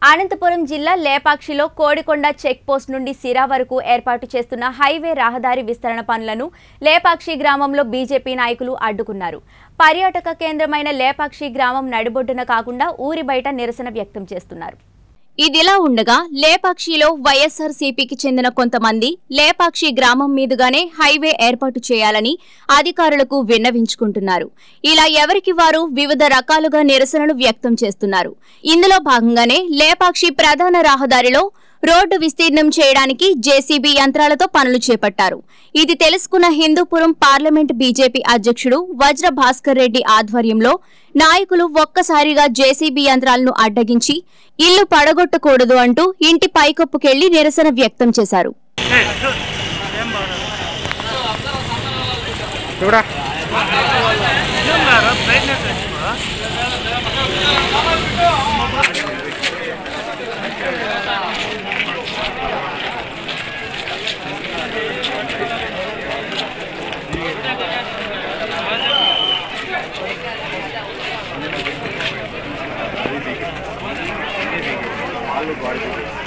అనంతపురం జిల్లా లేపాక్షిలో Kodikonda check post నుండి సిరా వరకు ఏర్పాటు చేస్తున్న హైవే రహదారి విస్తరణ పనులను లేపాక్షి గ్రామంలో బీజేపీ నాయకులు అడ్డుకున్నారు పర్యాటక కేంద్రమైన లేపాక్షి గ్రామం నడిబొడ్డున కాకుండా ఊరి బయట నిరసన వ్యక్తం చేస్తున్నారు ఇదిలా ఉండగా లేపాక్షిలో వైఎస్ఆర్సీపీకి చెందిన కొంతమంది లేపాక్షి గ్రామం మీదుగానే హైవే ఏర్పాటు చేయాలని అధికారులకు విన్నవించుకుంటున్నారు ఇలా ఎవరికి వారు వివిధ రకాలుగా నిరసనలు వ్యక్తం చేస్తున్నారు ఇందులో భాగంగానే లేపాక్షి ప్రధాన రహదారిలో రోడ్డు విస్తీర్ణం చేయడానికి జేసీబీ యంత్రాలతో పనులు చేపట్టారు ఇది తెలుసుకున్న హిందూపురం పార్లమెంట్ బీజేపీ అధ్యక్షుడు వజ్ర భాస్కర్ రెడ్డి ఆధ్వర్యంలో నాయకులు ఒక్కసారిగా జేసీబీ యంత్రాలను అడ్డగించి ఇల్లు పడగొట్టకూడదు అంటూ ఇంటి పైకప్పుకెళ్లి నిరసన వ్యక్తం చేశారు చూడా వాళ్ళు బాడీ